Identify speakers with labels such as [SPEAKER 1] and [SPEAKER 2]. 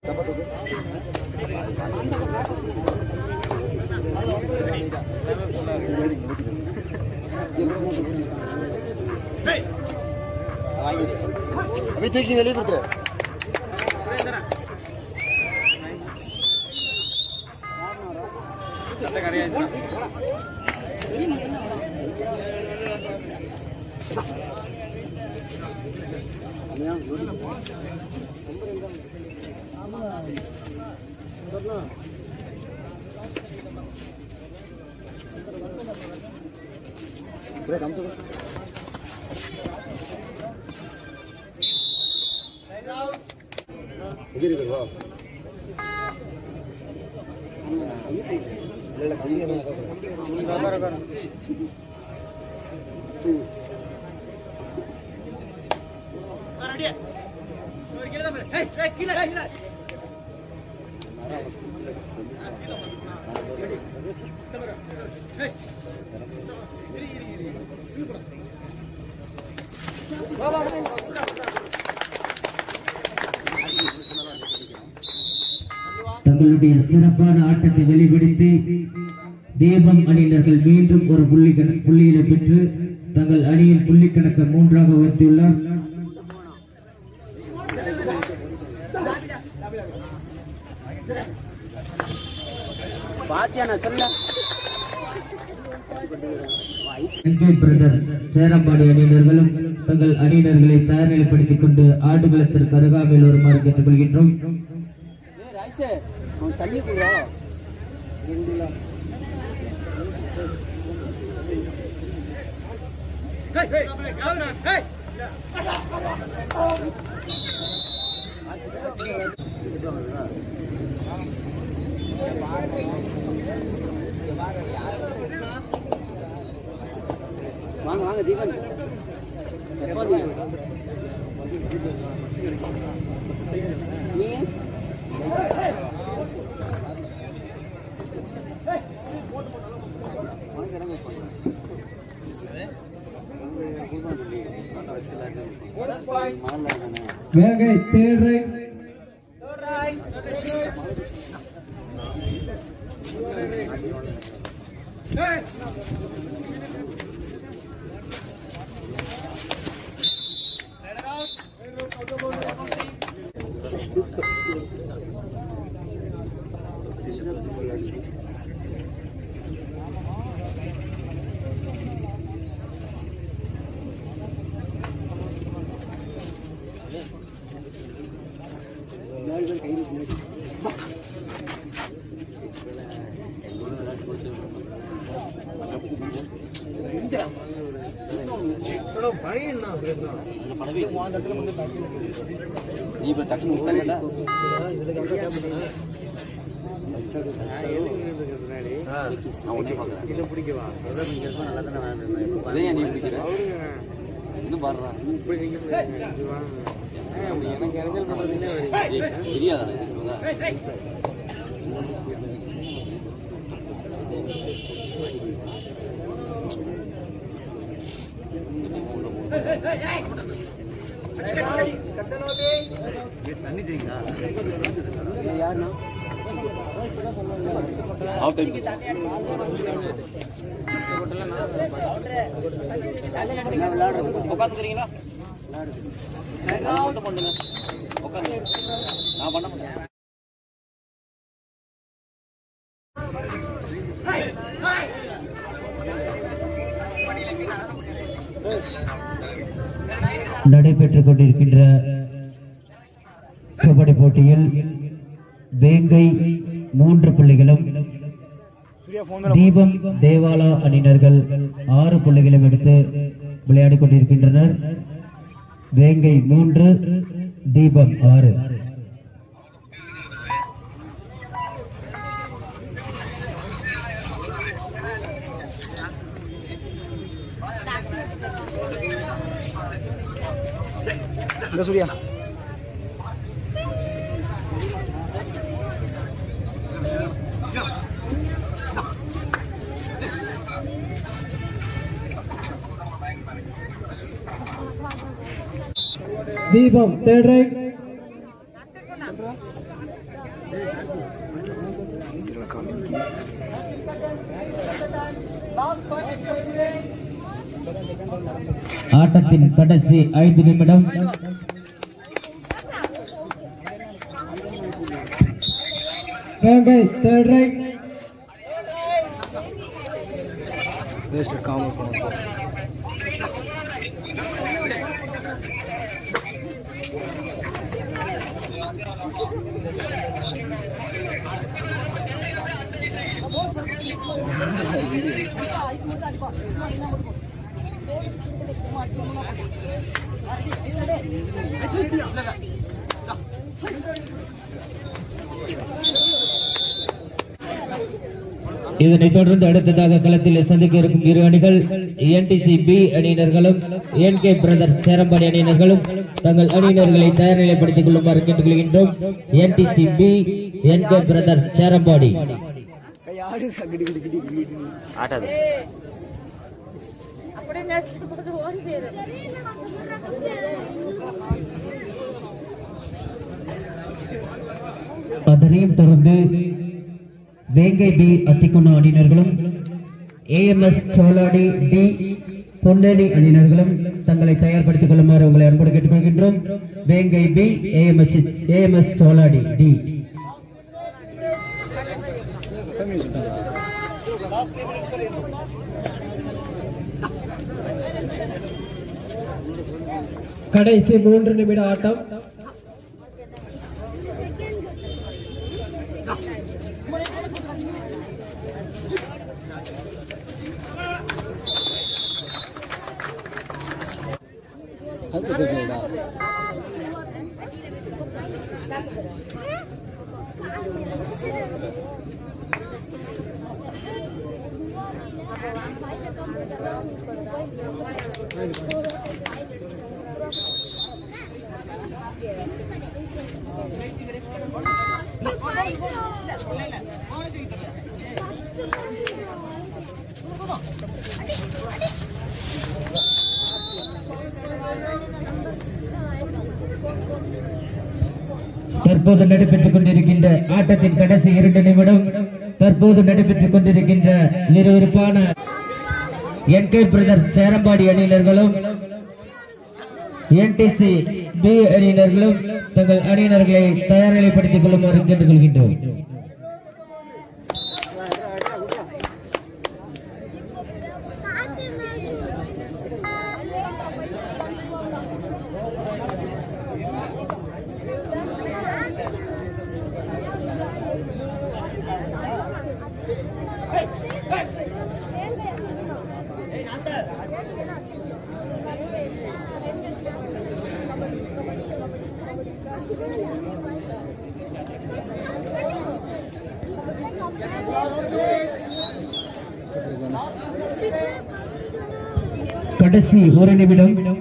[SPEAKER 1] அப்படியே தூக்கி வெளியே கொடுத்துரு पुढे थांबतो का? किती रे भाऊ? आपल्याला खाली घ्यायला नका करू.
[SPEAKER 2] தங்களுடைய சிறப்பான ஆட்டத்தை வெளிப்படுத்தி தீபம் அணியினர்கள் மீண்டும் ஒரு புள்ளி கண- புள்ளியினை பெற்று தங்கள் அணியின் புள்ளி கணக்கை மூன்றாக உயர்த்தியுள்ளார் எங்கே பிரதர்ஸ் சேரம்பாடி அணியினர்களும் தங்கள் அணியினர்களை தயார்நிலைப்படுத்திக் கொண்டு ஆடுகளத்திற்கு அருகாமையில் வருமாறு கேட்டுக் கொள்கின்றோம்
[SPEAKER 1] வாங்க வாங்க தீபன் எப்போ வந்தீங்க நீங்க
[SPEAKER 2] வேகை தேர்ரை
[SPEAKER 1] நீ இப்போ டக்குனு விட்டாங்கடா நான் ஒன்றே பார்க்குறேன் அதே நீ பிடிக்கிற இன்னும் பாடுறா தெரியாதா அவுட் டைம் உட்காந்துக்கிறீங்களா மட்டும் பண்ணுங்க உட்காந்து நான் பண்ண மாட்டேன்
[SPEAKER 2] நடைபெற்றுக் கொண்டிருக்கின்ற கபடி போட்டியில் வேங்கை மூன்று புள்ளிகளும் தீபம் தேவாலா அணியினர்கள் ஆறு புள்ளிகளும் எடுத்து விளையாடிக் கொண்டிருக்கின்றனர் வேங்கை மூன்று தீபம் ஆறு
[SPEAKER 1] இந்த சூர்யா
[SPEAKER 2] தீபம் தேர்ட் ரைட் ஆட்டத்தின் கடைசி ஐந்து நிமிடம் வேங்கை தேர்ட் ரைட் இதனைத் தொடர்ந்து அடுத்ததாக களத்தில் சந்திக்க இருக்கும் இரு அணிகள் என்டிசி பி அணியினர்களும் என் கே பிரதர்ஸ் சேரம்பாடி அணியினர்களும் தங்கள் அணியினர்களை தயார் நிலைப்படுத்திக் கொள்ளுமாறு கேட்டுக்கொள்கின்றோம் NDC B N K brothers Cherambadi
[SPEAKER 1] ஆட்டாது
[SPEAKER 3] அப்படியே நேரத்துக்கு பக்கத்துல ஓடி போயிரு
[SPEAKER 2] அதனையும் தொடர்ந்து வேங்கை பி அத்திக்குண்ணா அணியினர்களும் ஏஎம்எஸ் சோலாடி டி பொன்னேரி அணியினர்களும் தங்களை தயார்படுத்திக் கொள்ளுமாறு உங்களை அன்போடு கேட்டுக்கொள்கின்றோம் Vengai B AMS AMS Choladi D கடைசி மூன்று நிமிட ஆட்டம் தற்போது நடைபெற்றுக் கொண்டிருக்கின்ற ஆட்டத்தின் கடைசி இரண்டு நிமிடம் தற்போது நடைபெற்றுக் கொண்டிருக்கின்ற விறுவிறுப்பான என் கே பிரதர் சேரம்பாடி அணியினர்களும் என்டிசி பி அணியினர்களும் தங்கள் அணியினர்களை தயார் நிலைப்படுத்திக் கொள்ளுமாறு கேட்டுக்கொள்கின்றோம் கடைசி ஒரு நிமிடம்